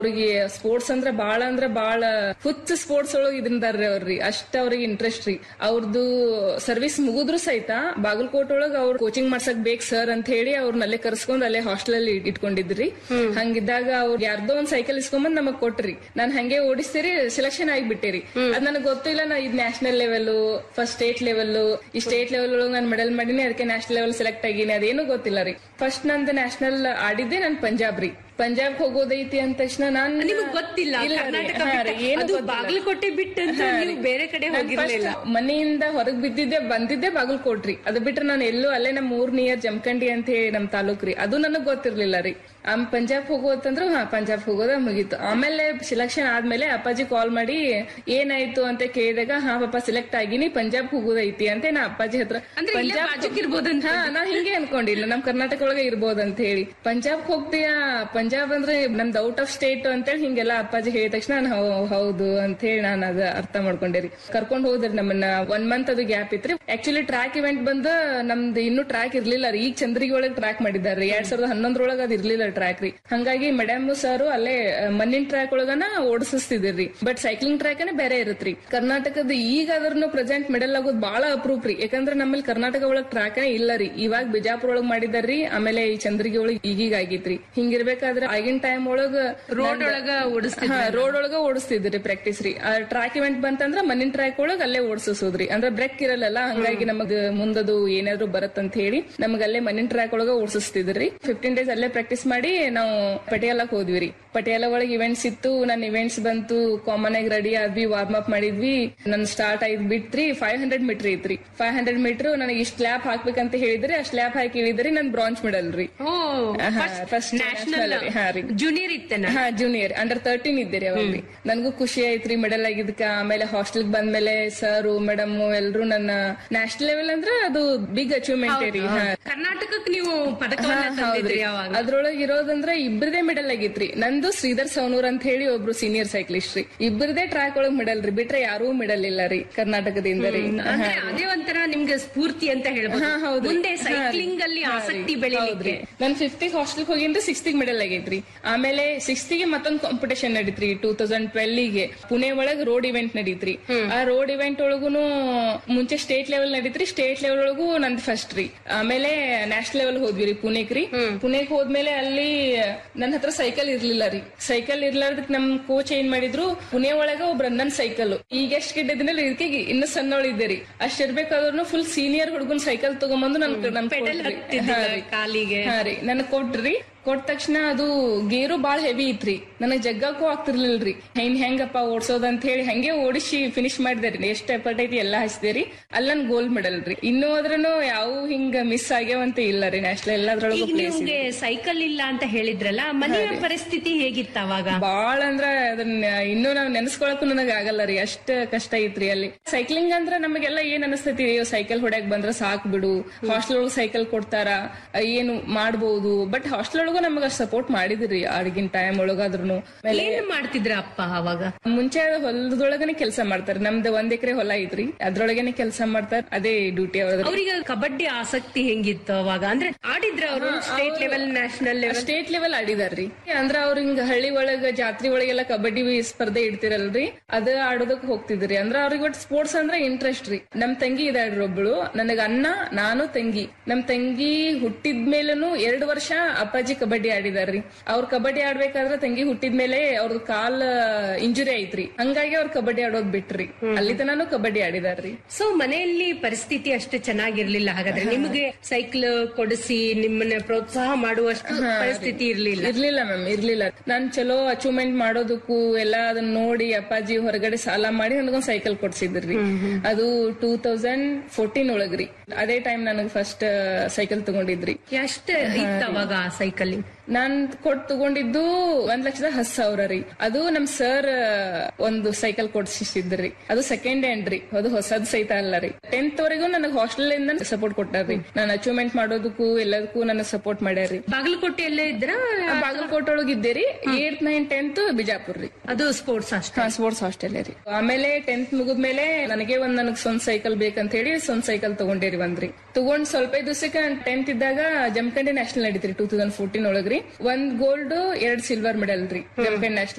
ಅವ್ರಿಗೆ ಸ್ಪೋರ್ಟ್ಸ್ ಅಂದ್ರ ಬಾಳ ಅಂದ್ರ ಬಾಳ ಹುಚ್ಚ ಸ್ಪೋರ್ಟ್ಸ್ ಒಳಗ್ ಇದ್ರಿಂದಾರ್ರಿ ಅವ್ರಿ ಅಷ್ಟ ಅವ್ರಿಗೆ ಇಂಟ್ರೆಸ್ಟ್ ರೀ ಅವ್ರದ್ದು ಸರ್ವಿಸ್ ಮುಗಿದ್ರು ಸಹಿತ ಬಾಗಲಕೋಟ್ ಒಳಗ್ ಅವ್ರ ಕೋಚಿಂಗ್ ಮಾಡ್ಸಕ್ ಬೇಕ್ ಸರ್ ಅಂತ ಹೇಳಿ ಅವ್ರನ್ನ ಅಲ್ಲೇ ಕರ್ಸ್ಕೊಂಡ್ ಅಲ್ಲೇ ಹಾಸ್ಟೆಲ್ ಅಲ್ಲಿ ಇಟ್ಕೊಂಡಿದ್ರಿ ಹಂಗಿದ್ದಾಗ ಅವ್ರ ಯಾರ್ದೋ ಒಂದ್ ಸೈಕಲ್ ಇಸ್ಕೊಂಬಂದ್ ನಮಗ್ ಕೊಟ್ರಿ ನಾನ್ ಹಂಗೆ ಓಡಿಸ್ತೀರಿ ಸೆಲೆಕ್ಷನ್ ಆಗಿಬಿಟ್ಟಿರಿ ಅದ್ ನನಗ್ ಗೊತ್ತಿಲ್ಲ ನಾ ಇದ್ national level first state level ಈ ಸ್ಟೇಟ್ ಲೆವೆಲ್ ಒಳಗೆ ನಾನು ಮೆಡಲ್ ಮಾಡೀನಿ ಅದಕ್ಕೆ ನ್ಯಾಷನಲ್ ಲೆವೆಲ್ ಸೆಲೆಕ್ಟ್ ಆಗೀನಿ ಅದೇನು ಗೊತ್ತಿಲ್ಲ ರೀ ಫಸ್ಟ್ ನಂದು ನ್ಯಾಷನಲ್ ಆಡಿದ್ದೆ ನನ್ ಪಂಜಾಬ್ ರೀ ಪಂಜಾಬ್ ಹೋಗೋದೈತಿ ಅಂದ ತಕ್ಷಣ ನಾನ್ ನಿಮಗ್ ಗೊತ್ತಿಲ್ಲ ಇಲ್ಲ ರೀ. ಕರ್ನಾಟಕ ಹಾ ಬಿಟ್ಟು. ರೀ, ಏನು ಅದು ಗೊತ್ತಿಲ್ಲ. ಬಾಗಲಕೋಟೆ ಬಿಟ್ಟು ಅಂತ ಹಾ ರೀ. ನೀವು ಬೇರೆ ಕಡೆ ನಾನ್ ಹೋಗಿರ್ಲಿಲ್ಲ first ಮನೆಯಿಂದ ಹೊರಗ್ ಬಿದ್ದಿದ್ದೆ ಬಂದಿದ್ದೆ ಬಾಗಲಕೋಟ್ರಿ ಅದು ಬಿಟ್ರೆ ನಾನು ಎಲ್ಲೂ ಅಲ್ಲೇ ನಮ್ ಊರ್ ನಿಯರ್ ಜಮಖಂಡಿ ಅಂತ ಹೇಳಿ ನಮ್ ತಾಲೂಕ್ ರೀ ಅದು ನನಗ್ ಗೊತ್ತಿರ್ಲಿಲ್ಲ ರೀ ಆಮ್ ಪಂಜಾಬ್ ಹೋಗೋದಂದ್ರು ಹಾ ಪಂಜಾಬ್ ಹೋಗೋದ ಮುಗೀತು ಆಮೇಲೆ ಸೆಲೆಕ್ಷನ್ ಆದ್ಮೇಲೆ ಅಪ್ಪಾಜಿ ಕಾಲ್ ಮಾಡಿ ಏನಾಯ್ತು ಅಂತ ಕೇಳಿದಾಗ ಹಾ ಪಾಪ ಸೆಲೆಕ್ಟ್ ಆಗಿನಿ ಪಂಜಾಬ್ ಹೋಗೋದೈತಿ ಅಂತ ನಾ ಅಪ್ಪಾಜಿ ಹತ್ರ ಅಂದ್ರೆ ಇಲ್ಲೇ ಬಾಜುಕ್ ಇರ್ಬೋದಂತ. ಹಾ ನಾ ಹಿಂಗೆ ಅನ್ಕೊಂಡಿಲ್ಲ ನಮ್ ಕರ್ನಾಟಕ ಒಳಗೆ ಇರ್ಬೋದಂತ ಹೇಳಿ ಪಂಜಾಬ್ ಹೋಗ್ತೀಯಾ ಪಂಜಾಬ್ ಅಂದ್ರೆ ನಮ್ದು ಔಟ್ ಆಫ್ ಸ್ಟೇಟ್ ಅಂತೇಳಿ ಹಿಂಗೆಲ್ಲ ಅಪ್ಪಾಜಿ ಹೇಳಿದ ತಕ್ಷಣ ನಾನ್ ಹೌ- ಹೌದು ಅಂತ ಹೇಳಿ ನಾನು ಅದ ಅರ್ಥ ಮಾಡ್ಕೊಂಡೆ ರೀ ಕರ್ಕೊಂಡ್ ಹೋದ್ರಿ ನಮ್ಮನ್ನ ಒನ್ ಮಂತ್ ಅದು ಗ್ಯಾಪ್ ಇತ್ರಿ ಆಕ್ಚುಲಿ ಟ್ರ್ಯಾಕ್ ಇವೆಂಟ್ ಬಂದು ನಮ್ದು ಇನ್ನೂ ಟ್ರ್ಯಾಕ್ ಇರ್ಲಿಲ್ಲ ರೀ ಈಗ ಚಂದ್ರಿಗೆ ಒಳಗೆ ಟ್ರ್ಯಾಕ್ ಮಾಡಿದಾರ್ರಿ ಎರಡ್ ಸಾವಿರದ ಹನ್ನೊಂದ್ರೊಳಗ ಅದ್ ಇರ್ಲಿಲ್ಲ ಟ್ರ್ಯಾಕ್ ರೀ ಹಂಗಾಗಿ ಮೇಡಮ್ ಸರ್ ಅಲ್ಲೇ ಆ, ಮಣ್ಣಿನ ಟ್ರ್ಯಾಕ್ ಒಳಗನ ಓಡಿಸ್ತಿದ್ರಿ ಬಟ್ ಸೈಕ್ಲಿಂಗ್ ಟ್ರ್ಯಾಕ್ ಬೇರೆ ಇರತ್ರಿ ಕರ್ನಾಟಕದ ಈಗ ಅದ್ರನ್ನು ಪ್ರೆಸೆಂಟ್ ಮೆಡಲ್ ಆಗೋದು ಬಹಳ ಅಪ್ರೂಪ್ ರೀ ಯಾಕಂದ್ರೆ ನಮ್ಮಲ್ಲಿ ಕರ್ನಾಟಕ ಒಳಗ್ ಟ್ರ್ಯಾಕ್ ಇಲ್ಲ ರೀ ಇವಾಗ ಬಿಜಾಪುರ ಒಳಗ್ ಮಾಡಿದಾರ್ರಿ ಆಮೇಲೆ ಈ ಚಂದ್ರಿಗೆ ಒಳಗ್ ಈಗೀಗ ಆಗೈತ್ರಿ ಹಿಂಗಿರ್ಬೇಕಾದ್ರೆ ಆಗಿನ ಟೈಮ್ ಒಳಗ ರೋಡ್ ಒಳಗ ಓಡಿಸ್ತಿದ್ರು ಹಾ ರೋಡ್ ಒಳಗ ಓಡಿಸ್ತಿದ್ರಿ ಪ್ರಾಕ್ಟೀಸ್ ರೀ ಟ್ರ್ಯಾಕ್ ಇವೆಂಟ್ ಬಂತಂದ್ರ ಮಣ್ಣಿನ ಟ್ರ್ಯಾಕ್ ಒಳಗ ಅಲ್ಲೇ ಓಡಿಸೋದ್ರಿ ಅಂದ್ರೆ ಬ್ರೇಕ್ ಇರಲ್ಲ ಹಂಗಾಗಿ ನಮಗ್ ಮುಂದದು ಏನಾದ್ರು ಬರತ್ತಂತ ಹೇಳಿ ನಮಗ್ ಅಲ್ಲೇ ಮಣ್ಣಿನ ಟ್ರ್ಯಾಕ್ ಒಳಗ ಓಡಿಸ್ತಿದ್ರಿ ಫಿಫ್ಟೀನ್ ಡೇಸ್ ಅಲ್ಲೇ ಪ್ರಾಕ್ಟೀಸ್ ಮಾಡಿ ನಾವು ಪಟಿಯಾಲಕ್ ಹೋದ್ವಿ ರೀ ಪಟಿಯಾಲ ಒಳಗ್ ಇವೆಂಟ್ಸ್ ಇತ್ತು ನನ್ ಇವೆಂಟ್ಸ್ ಬಂತು ಕಾಮನ್ ಆಗಿ ರೆಡಿ ಆದ್ವಿ ವಾರ್ಮ್ ಅಪ್ ಮಾಡಿದ್ವಿ ನನ್ ಸ್ಟಾರ್ಟ್ ಆಯ್ತು ಬಿಟ್ರಿ ಫೈವ್ ಹಂಡ್ರೆಡ್ ಮೀಟರ್ ಐತ್ರಿ ಫೈವ್ ಹಂಡ್ರೆಡ್ ಮೀಟರ್ ನನಗೆ ಇಷ್ಟ ಲ್ಯಾಪ್ ಹಾಕ್ಬೇಕಂತ ಹೇಳಿದ್ರಿ ಅಷ್ಟ್ ಲ್ಯಾಪ್ ಹಾಕಿ ಇಳಿದ್ರಿ ನನ್ ಬ್ರಾಂಚ್ ಮೆಡಲ್ ರೀ ಓ ಹಾ, first ನ್ಯಾಷನಲ್ national ರೀ, ಹಾ ರೀ. ಜೂನಿಯರ್ ಇತ್ತನ ಹಾ ಜೂನಿಯರ್ ಅಂಡರ್ ತರ್ಟೀನ್ ಇದ್ದೀರಿ ಅವಾಗ ನನಗೂ ಖುಷಿ ಐತ್ರಿ ಮೆಡಲ್ ಆಗಿದ್ಕ ಆಮೇಲೆ ಹಾಸ್ಟೆಲ್ ಬಂದ್ಮೇಲೆ ಸರ್ ಮೇಡಮ್ ಎಲ್ರು ನನ್ನ ನ್ಯಾಷನಲ್ ಲೆವೆಲ್ ಅಂದ್ರೆ ಅದು ಬಿಗ್ ಅಚೀವ್ಮೆಂಟ್ ರೀ ಹಾ ಕರ್ನಾಟಕಕ್ಕೆ ನೀವು ಪದಕವನ್ನ ಹಾ, ಹೌದ್ರಿ. ತಂದಿದ್ರಿ ಅವಾಗ ಅದ್ರೊಳಗ್ ಇರೋದಂದ್ರ ಇಬ್ಬರದೇ ಮೆಡಲ್ ಆಗಿತ್ರಿ ನಂದು ಶ್ರೀಧರ್ ಸೌನೂರ್ ಅಂತ ಹೇಳಿ ಒಬ್ರು ಸೀನಿಯರ್ ಸೈಕ್ಲಿಸ್ಟ್ ರೀ ಇಬ್ಬರದೇ ಟ್ರ್ಯಾಕ್ ಒಳಗ್ ಮೆಡಲ್ ರೀ ಬಿಟ್ರೆ ಯಾರೂ ಮೆಡಲ್ ಇಲ್ಲ ರೀ ಕರ್ನಾಟಕದಿಂದ ರೀ ಅಂದ್ರೆ ಅದೇ ಒಂಥರ ನಿಮ್ಗೆ ಸ್ಫೂರ್ತಿ ಅಂತ ಹೇಳ್ಬೋದು ಹಾ, ಹೌದ್ರಿ. ಮುಂದೆ ಹಾ, ಸೈಕ್ಲಿಂಗ್ ಅಲ್ಲಿ ಹಾ, ಆಸಕ್ತಿ ರೀ. ಬೆಳಿಲಿಕ್ಕೆ ಹೌದ್ರಿ. ನಾನ್ ಫಿಫ್ತಿಗ್ ಹಾಸ್ಟೆಲ್ ಹೋಗಿಂದ್ರೆ ಸಿಕ್ಸ್ತಿಗ್ ಮೆಡಲ್ ಆಗೈತ್ರಿ ಆಮೇಲೆ ಸಿಕ್ಸ್ತಿಗೆ ಮತ್ತೊಂದ್ ಕಾಂಪಿಟೇಷನ್ ನಡೀತ್ರಿ ಟೂ ತೌಸಂಡ್ ಟ್ವೆಲ್ ಗೆ ಪುಣೆ ಒಳಗ್ ರೋಡ್ ಇವೆಂಟ್ ನಡೀತ್ರಿ ಆ ರೋಡ್ ಇವೆಂಟ್ ಒಳಗುನು ಮುಂಚೆ ಸ್ಟೇಟ್ ಲೆವೆಲ್ ನಡೀತ್ರಿ ಸ್ಟೇಟ್ ಲೆವೆಲ್ ಒಳಗೂ ನಂದ್ ಫಸ್ಟ್ ರೀ ಆಮೇಲೆ ನ್ಯಾಷನಲ್ ಲೆವೆಲ್ ಹೋದ್ವಿ ರೀ ಪುಣೆಗ್ ರೀ ಪುಣೆಗ್ ಹೋದ್ಮೇಲೆ ಅಲ್ಲಿ ನನ್ನ ಹತ್ರ ಸೈಕಲ್ ಇರ್ಲಿಲ್ಲ ರೀ ಸೈಕಲ್ ಇರ್ಲಾರ್ದಕ್ ನಮ್ ಕೋಚ್ ಏನ್ ಮಾಡಿದ್ರು ಪುಣೆ ಒಳಗ ಒಬ್ರ ನನ್ ಸೈಕಲ್ ಈಗ ಎಷ್ಟ್ ಗಿಡ್ಡದಿನಲ್ಲಿ ಇದಕ್ಕೆ ಇನ್ನು ಸಣ್ಣವಳಿದ್ದೆ ರೀ ಅಷ್ಟ್ ಇರ್ಬೇಕಾದ್ರೂ ಫುಲ್ ಸೀನಿಯರ್ ಹುಡುಗನ್ ಸೈಕಲ್ ತಗೊಂಬಂದು ನನ್ ನನ್ ಪೆಡಲ್ ಕೊಟ್ರಿ. ಹತ್ತಿದ್ದಿಲ್ಲ ಹಾ ರೀ. ಕಾಲಿಗೆ ಹಾ ರೀ ನನಗ್ ಕೊಟ್ರಿ ಕೊಟ್ಟ ತಕ್ಷಣ ಅದು ಗೇರು ಬಾಳ ಹೆವಿ ಇತ್ರಿ ನನಗ್ ಜಗ್ಗಕ್ಕೂ ಆಗ್ತಿರ್ಲಿಲ್ರಿ ಹೆಂಗ್ ಹೆಂಗಪ್ಪ ಓಡ್ಸೋದ್ ಅಂತ ಹೇಳಿ ಹಂಗೆ ಓಡಿಸಿ ಫಿನಿಶ್ ಮಾಡಿದೆ ರೀ ಎಷ್ಟ್ ಎಫರ್ಟ್ ಐತಿ ಎಲ್ಲಾ ಹಚ್ಚಿದೆ ರೀ ಅಲ್ಲನ್ ಗೋಲ್ಡ್ ಮೆಡಲ್ ರೀ ಇನ್ನೂ ಅದ್ರನು ಯಾವ ಹಿಂಗ ಮಿಸ್ ಆಗ್ಯಾವಂತ ಇಲ್ಲ ರೀ ನ್ಯಾಷನಲ್ ಎಲ್ಲದ್ರೊಳಗೂ ಈಗ ಪ್ಲೇಸ್ ನಿಮ್ಗೆ ಸೈಕಲ್ ಇಲ್ಲ ಅಂತ ಹೇಳಿದ್ರಲ್ಲ ಮನೆಯ ಪರಿಸ್ಥಿತಿ ಹೇಗಿತ್ತ ಅವಾಗ ಬಾಳ ಅಂದ್ರ ಅದನ್ನ ಇನ್ನೂ ನಾವ್ ನೆನೆಸ್ಕೊಳಕ್ಕೂ ನನಗ್ ಆಗಲ್ಲ ರೀ ಅಷ್ಟ ಕಷ್ಟ ಐತ್ರಿ ಅಲ್ಲಿ ಸೈಕ್ಲಿಂಗ್ ಅಂದ್ರ ನಮಗೆಲ್ಲ ಏನ್ ಅನಸ್ತೈತಿ ಅಯ್ಯೋ ಸೈಕಲ್ ಹೊಡ್ಯಾಕ್ ಬಂದ್ರ ಸಾಕ್ ಬಿಡು ಹಾಸ್ಟೆಲ್ ಒಳಗ್ ಸೈಕಲ್ ಕೊಡ್ತಾರ ಅಹ್, ಏನು ಮಾಡ್ಬೋದು ಬಟ್ ಹಾಸ್ಟೆಲ್ ಒಳಗೂ ನಮಗ ಸಪೋರ್ಟ್ ಮಾಡಿದ್ರಿ ಆಗಿನ ಟೈಮ್ ಒಳಗಾದ್ರೂ ಏನ್ ಮಾಡ್ತಿದ್ರ ಅಪ್ಪ ಅವಾಗ ಮುಂಚೆ ಹೊಲದೊಳಗನೆ ಕೆಲಸ ಮಾಡ್ತಾರೆ ನಮ್ದು ಒಂದ್ ಎಕರೆ ಹೊಲ ಐತ್ರಿ ಅದ್ರೊಳಗನೆ ಕೆಲಸ ಮಾಡ್ತಾರ ಅದೇ ಡ್ಯೂಟಿ ಅವ್ರದ್ರಿ ಅವ್ರಿಗೆ ಕಬಡ್ಡಿ ಆಸಕ್ತಿ ಹೆಂಗಿತ್ತು ಅವಾಗ ಅಂದ್ರೆ ಆಡಿದ್ರ ಅವರು state level national level state level ಆಡಿದಾರ್ರಿ ಅಂದ್ರ ಅವ್ರ ಹಿಂಗ ಹಳ್ಳಿ ಒಳಗ ಜಾತ್ರೆ ಒಳಗೆಲ್ಲ ಕಬಡ್ಡಿ ಸ್ಪರ್ಧೆ ಇಡ್ತಿರಲ್ರಿ ಅದ ಆಡೋದಕ್ ಹೋಗ್ತಿದ್ರಿ ಅಂದ್ರ ಅವ್ರಿಗೆ ಒಟ್ ಸ್ಪೋರ್ಟ್ಸ್ ಅಂದ್ರ ಇಂಟ್ರೆಸ್ಟ್ ರೀ ನಮ್ ತಂಗಿ ಇದಾಳ್ರಿ ಒಬ್ಳು ನನಗ ಅಣ್ಣ ನಾನು ತಂಗಿ ನಮ್ ತಂಗಿ ಹುಟ್ಟಿದ್ಮೇಲೂ ಎರಡು ವರ್ಷ ಅಪ್ಪಾಜಿ ಕಬಡ್ಡಿ ಆಡಿದಾರ್ರಿ ಅವ್ರ ಕಬಡ್ಡಿ ಆಡ್ಬೇಕಾದ್ರ ತಂಗಿ ಹುಟ್ಟಿದ್ಮೇಲೆ ಅವ್ರದ್ ಕಾಲ್ ಇಂಜುರಿ ಐತ್ರಿ ಹಂಗಾಗಿ ಅವ್ರ ಕಬಡ್ಡಿ ಆಡೋದ್ ಬಿಟ್ರಿ ಅಲ್ಲಿ ತನಾನು ಕಬಡ್ಡಿ ಆಡಿದಾರ್ರಿ ಸೊ ಮನೆಯಲ್ಲಿ ಪರಿಸ್ಥಿತಿ ಅಷ್ಟು ಚೆನ್ನಾಗಿರ್ಲಿಲ್ಲ ಹಾಗಾದ್ರೆ ನಿಮಗೆ ಸೈಕಲ್ ಕೊಡಿಸಿ ನಿಮ್ಮನ್ನ ಪ್ರೋತ್ಸಾಹ ಮಾಡುವಷ್ಟು ಪರಿಸ್ಥಿತಿ ಇರ್ಲಿಲ್ಲ ಇರ್ಲಿಲ್ಲ ಮ್ಯಾಮ್ ಇರ್ಲಿಲ್ಲ ನಾನ್ ಚಲೋ ಅಚೀವ್ಮೆಂಟ್ ಮಾಡೋದಕ್ಕೂ ಎಲ್ಲ ಅದನ್ನ ನೋಡಿ ಅಪ್ಪಾಜಿ ಹೊರಗಡೆ ಸಾಲ ಮಾಡಿ ನನಗೊಂದ್ ಸೈಕಲ್ ಕೊಡ್ಸಿದ್ರಿ ಅದು ಟೂ ತೌಸಂಡ್ ಫೋರ್ಟೀನ್ ಒಳಗ್ರಿ ಅದೇ ಟೈಮ್ ನನಗ್ ಫಸ್ಟ್ ಸೈಕಲ್ ತಗೊಂಡಿದ್ರಿ ಎಷ್ಟು ಇತ್ತು ಅವಾಗ ಸೈಕಲ್ ನಾನ್ ಕೊಟ್ಟು ತಗೊಂಡಿದ್ದು ಒಂದ್ ಲಕ್ಷದ ಹತ್ತು ಸಾವಿರ ರೀ ಅದು ನಮ್ ಸರ್ ಒಂದು ಸೈಕಲ್ ಕೊಡ್ಸಿದ್ರಿ ಅದು ಸೆಕೆಂಡ್ ಹ್ಯಾಂಡ್ ರೀ ಅದು ಹೊಸದ್ ಸಹಿತ ಅಲ್ಲ ರೀ ಟೆಂತ್ ವರೆಗೂ ನನಗ್ ಹಾಸ್ಟೆಲ್ ಇಂದ ಸಪೋರ್ಟ್ ಕೊಟ್ಟಾರ್ರಿ ನಾನು ಅಚೀವ್ಮೆಂಟ್ ಮಾಡೋದಕ್ಕೂ ಎಲ್ಲದಕ್ಕೂ ನನಗ್ ಸಪೋರ್ಟ್ ಮಾಡ್ಯಾರ್ರಿ ಬಾಗಲಕೋಟೆಯಲ್ಲೇ ಇದ್ರ ಬಾಗಲಕೋಟೆ ಒಳಗ್ ಇದ್ದೀರಿ ಏಟ್ ನೈನ್ ಟೆಂತ್ ಬಿಜಾಪುರ್ ರೀ ಅದು ಸ್ಪೋರ್ಟ್ಸ್ ಅಷ್ಟೇ ಸ್ಪೋರ್ಟ್ಸ್ ಹಾಸ್ಟೆಲ್ ರೀ ಆಮೇಲೆ ಟೆಂತ್ ಮುಗಿದ್ಮೇಲೆ ನನಗೆ ಒಂದ್ ನನಗ್ ಸ್ವಂತ ಸೈಕಲ್ ಬೇಕಂತ ಹೇಳಿ ಸ್ವಂತ ಸೈಕಲ್ ತಗೊಂಡೇರಿ ಒಂದ್ರಿ ತಗೊಂಡ್ ಸ್ವಲ್ಪ ದಿವಸಕ್ಕೆ ಟೆಂತ್ ಇದ್ದಾಗ ಜಮಖಂಡಿ ನ್ಯಾಷನಲ್ ನಡೀತ್ರಿ ಟೂ ತೌಸಂಡ್ ಫೋರ್ಟೀನ್ ಒಳಗ್ರಿ ಒಂದ್ ಗೋಲ್ಡ್ ಎರಡ್ ಸಿಲ್ವರ್ ಮೆಡಲ್ ರೀ ಜಂಪಿಂಗ್ ನ್ಯಾಷನಲ್